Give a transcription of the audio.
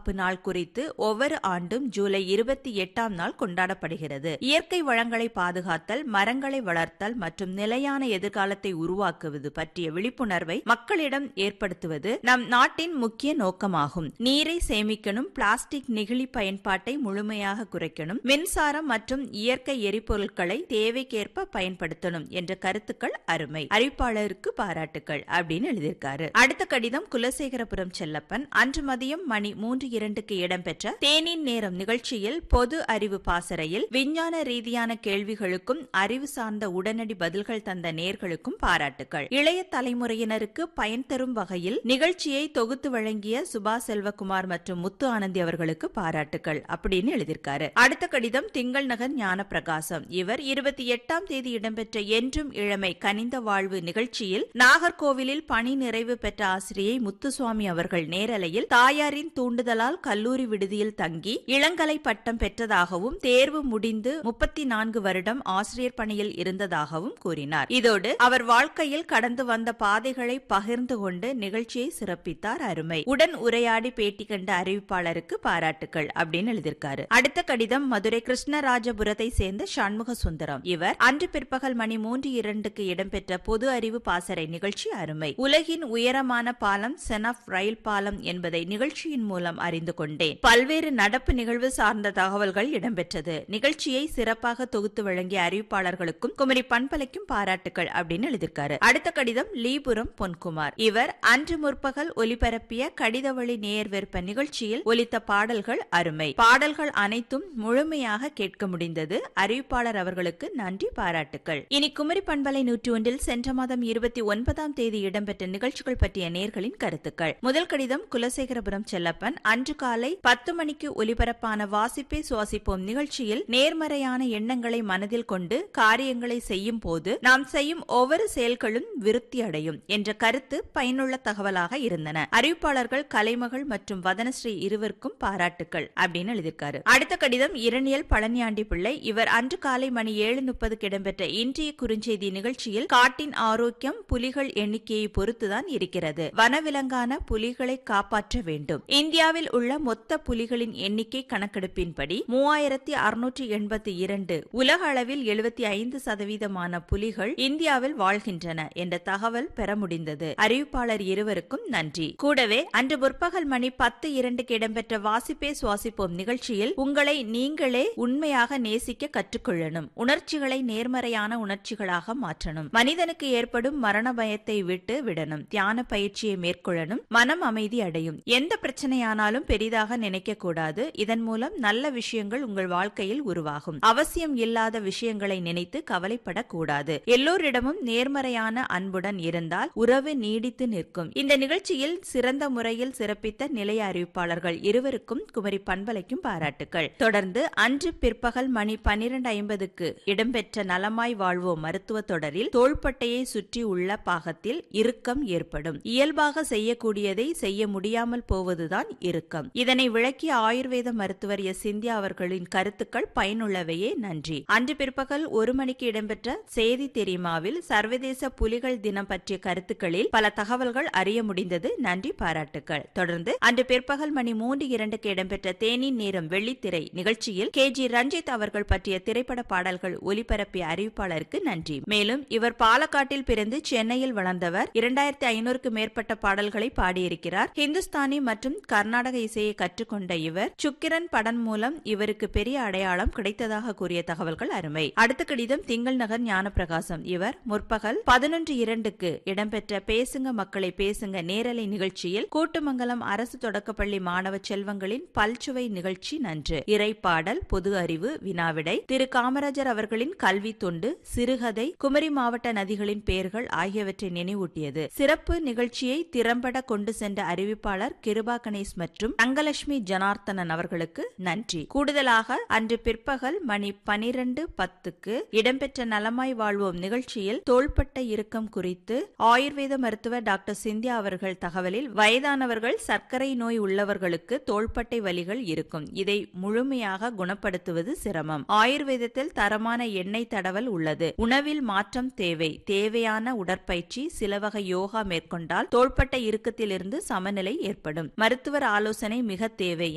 பாதுகாப்பு நாள் குறித்து ஒவ்வொரு ஆண்டும் ஜூலை இருபத்தி எட்டாம் நாள் கொண்டாடப்படுகிறது இயற்கை வளங்களை பாதுகாத்தல் மரங்களை வளர்த்தல் மற்றும் நிலையான எதிர்காலத்தை உருவாக்குவது பற்றிய விழிப்புணர்வை மக்களிடம் ஏற்படுத்துவது நம் நாட்டின் முக்கிய நோக்கமாகும் நீரை சேமிக்கணும் பிளாஸ்டிக் நெகிழி பயன்பாட்டை முழுமையாக குறைக்கணும் மின்சாரம் மற்றும் இயற்கை எரிபொருட்களை தேவைக்கேற்ப பயன்படுத்தணும் என்ற கருத்துக்கள் அருமை அறிவிப்பாளருக்கு பாராட்டுக்கள் அப்படின்னு எழுதியிருக்காரு அடுத்த கடிதம் குலசேகரபுரம் செல்லப்பன் அன்று மதியம் மணி மூன்று இரண்டுக்கு இடம்பெற்ற தேனின் நேரம் நிகழ்ச்சியில் பொது அறிவு பாசறையில் விஞ்ஞான ரீதியான கேள்விகளுக்கும் அறிவு சார்ந்த உடனடி பதில்கள் தந்த நேர்களுக்கும் பாராட்டுகள் இளைய தலைமுறையினருக்கு பயன் தரும் வகையில் நிகழ்ச்சியை தொகுத்து வழங்கிய சுபா செல்வகுமார் மற்றும் முத்து ஆனந்தி அவர்களுக்கு பாராட்டுகள் அப்படின்னு எழுதியிருக்காரு அடுத்த கடிதம் திங்கள் நகர் ஞான பிரகாசம் இவர் இருபத்தி எட்டாம் தேதி இடம்பெற்ற என்றும் இளமை கனிந்த வாழ்வு நிகழ்ச்சியில் நாகர்கோவிலில் பணி நிறைவு பெற்ற ஆசிரியை முத்துசுவாமி அவர்கள் நேரலையில் தாயாரின் தூண்டுதலால் கல்லூரி விடுதியில் தங்கி இளங்கலை பட்டம் பெற்றதாகவும் தேர்வு முடிந்து முப்பத்தி நான்கு வருடம் ஆசிரியர் பணியில் இருந்ததாகவும் கூறினார் இதோடு அவர் வாழ்க்கையில் கடந்து வந்த பாதைகளை பகிர்ந்து கொண்டு நிகழ்ச்சியை சிறப்பித்தார் அருமை உடன் உரையாடி பேட்டி கண்ட அறிவிப்பாளருக்கு பாராட்டுகள் அப்படின்னு எழுதியிருக்காரு அடுத்த கடிதம் மதுரை கிருஷ்ணராஜபுரத்தை சேர்ந்த சண்முக சுந்தரம் இவர் அன்று பிற்பகல் மணி மூன்று இரண்டுக்கு இடம்பெற்ற பொது அறிவு பாசறை நிகழ்ச்சி அருமை உலகின் உயரமான பாலம் செனப் ரயில் பாலம் என்பதை நிகழ்ச்சியின் மூலம் அறிந்து கொண்டேன் பல்வேறு நடப்பு நிகழ்வு சார்ந்த தகவல்கள் இடம்பெற்றது நிகழ்ச்சியை சிறப்பாக தொகுத்து வழங்கிய அறிவிப்பாளர்களுக்கும் குமரி பண்பலைக்கும் பாராட்டுகள் அப்படின்னு எழுதியிருக்காரு அடுத்த கடிதம் லீபுரம் பொன்குமார் இவர் அன்று முற்பகல் ஒலிபரப்பிய கடிதவழி நேர் வெறுப்ப நிகழ்ச்சியில் ஒலித்த பாடல்கள் அருமை பாடல்கள் அனைத்தும் முழுமையாக கேட்க முடிந்தது அறிவிப்பாளர் அவர்களுக்கு நன்றி பாராட்டுகள் இனி குமரி பண்பலை நூற்றி ஒன்றில் சென்ற மாதம் இருபத்தி ஒன்பதாம் தேதி இடம்பெற்ற நிகழ்ச்சிகள் பற்றிய நேர்களின் கருத்துக்கள் முதல் கடிதம் குலசேகரபுரம் செல்லப்பன் அன்று காலை பத்து மணிக்கு ஒலிபரப்பான வாசிப்பை சுவாசிப்போம் நிகழ்ச்சியில் நேர்மறையான எண்ணங்களை மனதில் கொண்டு காரியங்களை செய்யும் போது நாம் செய்யும் ஒவ்வொரு செயல்களும் விருத்தி அடையும் என்ற கருத்து பயனுள்ள தகவலாக இருந்தன அறிவிப்பாளர்கள் கலைமகள் மற்றும் வதனஸ்ரீ இருவருக்கும் பாராட்டுகள் அப்படின்னு எழுதியிருக்காரு அடுத்த கடிதம் இரணியல் பழனியாண்டி பிள்ளை இவர் அன்று காலை மணி ஏழு முப்பதுக்கு இடம்பெற்ற இன்றைய குறுஞ்செய்தி நிகழ்ச்சியில் காட்டின் ஆரோக்கியம் புலிகள் எண்ணிக்கையை பொறுத்துதான் இருக்கிறது வனவிலங்கான புலிகளை காப்பாற்ற வேண்டும் இந்தியாவில் உள்ள மொத்த புலிகளின் எண்ணிக்கை கணக்கெடுப்பின்படி மூவாயிரத்தி அறுநூற்றி எண்பத்தி இரண்டு உலக அளவில் எழுபத்தி ஐந்து சதவீதமான புலிகள் இந்தியாவில் வாழ்கின்றன என்ற தகவல் பெற முடிந்தது அறிவிப்பாளர் இருவருக்கும் நன்றி கூடவே அன்று முற்பகல் மணி பத்து இரண்டுக்கு இடம்பெற்ற வாசிப்பே சுவாசிப்போம் நிகழ்ச்சியில் உங்களை நீங்களே உண்மையாக நேசிக்க கற்றுக்கொள்ளணும் உணர்ச்சிகளை நேர்மறையான உணர்ச்சிகளாக மாற்றணும் மனிதனுக்கு ஏற்படும் மரண பயத்தை விட்டு விடணும் தியான பயிற்சியை மேற்கொள்ளணும் மனம் அமைதி அடையும் எந்த பிரச்சனையானாலும் பெரிதாக நினைக்க கூடாது இதன் மூலம் நல்ல விஷயங்கள் உங்கள் வாழ்க்கையில் உருவாகும் அவசியம் இல்லாத விஷயங்களை நினைத்து கவலைப்படக்கூடாது எல்லோரிடமும் நேர்மறையான அன்புடன் இருந்தால் உறவு நீடித்து நிற்கும் இந்த நிகழ்ச்சியில் சிறந்த முறையில் சிறப்பித்த நிலைய அறிவிப்பாளர்கள் இருவருக்கும் குமரி பண்பலைக்கும் பாராட்டுகள் தொடர்ந்து அன்று பிற்பகல் மணி பனிரெண்டு ஐம்பதுக்கு இடம்பெற்ற நலமாய் வாழ்வோம் மருத்துவ தொடரில் தோள்பட்டையை சுற்றி உள்ள பாகத்தில் இறுக்கம் ஏற்படும் இயல்பாக செய்யக்கூடியதை செய்ய முடியாமல் போவதுதான் இறுக்கம் இதனை விளக்கிய ஆயுர்வேத மருத்துவர் எஸ் சிந்தியா அவர்களின் கருத்துக்கள் பயனுள்ளவையே நன்றி அன்று பிற்பகல் ஒரு மணிக்கு இடம்பெற்ற செய்தி தெரியுமாவில் சர்வதேச புலிகள் தினம் பற்றிய கருத்துக்களில் பல தகவல்கள் அறிய முடிந்தது நன்றி பாராட்டுகள் தொடர்ந்து அன்று பிற்பகல் மணி மூன்று இரண்டுக்கு இடம்பெற்ற தேனின் நேரம் வெள்ளித்திரை நிகழ்ச்சியில் கே ஜி ரஞ்சித் அவர்கள் பற்றிய திரைப்பட பாடல்கள் ஒலிபரப்பிய அறிவிப்பாளருக்கு நன்றி மேலும் இவர் பாலக்காட்டில் பிறந்து சென்னையில் வளர்ந்தவர் இரண்டாயிரத்தி ஐநூறுக்கு மேற்பட்ட பாடல்களை பாடியிருக்கிறார் ஹிந்துஸ்தானி மற்றும் கர்நாடக இசையை கற்றுக்கொண்ட இவர் சுக்கிரன் படம் மூலம் இவருக்கு பெரிய அடையாளம் கிடைத்ததாக கூறிய தகவல்கள் அருமை அடுத்த கடிதம் திங்கள் நகர் ஞானப்பிரகாசம் இவர் முற்பகல் பதினொன்று இரண்டுக்கு இடம்பெற்ற பேசுங்க மக்களை பேசுங்க நேரலை நிகழ்ச்சியில் கூட்டுமங்கலம் அரசு தொடக்கப்பள்ளி மாணவ செல்வங்களின் பல்சுவை நிகழ்ச்சி நன்று இறைப்பாடல் பொது அறிவு வினாவிடை திரு காமராஜர் அவர்களின் கல்வி தொண்டு சிறுகதை குமரி மாவட்ட நதிகளின் பெயர்கள் ஆகியவற்றை நினைவூட்டியது சிறப்பு நிகழ்ச்சியை திறம்பட கொண்டு சென்ற அறிவிப்பாளர் கிருபா கணேஷ் மற்றும் தங்கலட்சுமி ஜனார்த்தனன் அவர்களுக்கு நன்றி கூடுதலாக அன்று பிற்பகல் மணி பனிரெண்டு பத்துக்கு இடம்பெற்ற நலமாய் வாழ்வோம் நிகழ்ச்சியில் தோள்பட்ட இறுக்கம் குறித்து ஆயுர்வேத மருத்துவர் டாக்டர் சிந்தியா அவர்கள் தகவலில் வயதானவர்கள் சர்க்கரை நோய் உள்ளவர்களுக்கு தோள்பட்டை வலிகள் இருக்கும் இதை முழுமையாக குணப்படுத்துவது சிரமம் ஆயுர்வேதத்தில் தரமான எண்ணெய் தடவல் உள்ளது உணவில் மாற்றம் தேவை தேவையான உடற்பயிற்சி சில வகை யோகா மேற்கொண்டால் தோள்பட்டை இறுக்கத்திலிருந்து சமநிலை ஏற்படும் மருத்துவர் ஆலோசனை மிக தேவை